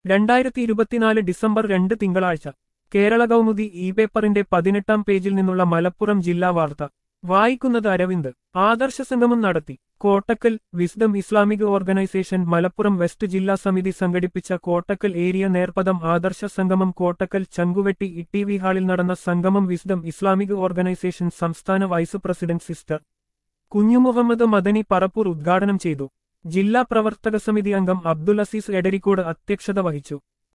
രണ്ടായിരത്തി ഇരുപത്തിനാല് ഡിസംബർ രണ്ട് തിങ്കളാഴ്ച കേരള കൗമുദി ഇ പേപ്പറിന്റെ പതിനെട്ടാം പേജിൽ നിന്നുള്ള മലപ്പുറം ജില്ലാ വാർത്ത വായിക്കുന്നത് അരവിന്ദ് ആദർശ സംഗമം നടത്തി Kottakkal Wisdom Islamic Organisation Malappuram west ജില്ലാ സമിതി സംഘടിപ്പിച്ച കോട്ടക്കൽ ഏരിയ നേർപ്പദം ആദർശ സംഗമം കോട്ടക്കൽ ചങ്കുവെട്ടി ഇ ഹാളിൽ നടന്ന സംഗമം വിസ്ഡം ഇസ്ലാമിക് ഓർഗനൈസേഷൻ സംസ്ഥാന വൈസ് പ്രസിഡന്റ് സിസ്റ്റർ കുഞ്ഞുമുഹമ്മദ് മദനി പറപ്പൂർ ഉദ്ഘാടനം ചെയ്തു ജില്ലാ പ്രവർത്തക സമിതി അംഗം അബ്ദുൽ അസീസ് എടരിക്കോട് അധ്യക്ഷത വഹിച്ചു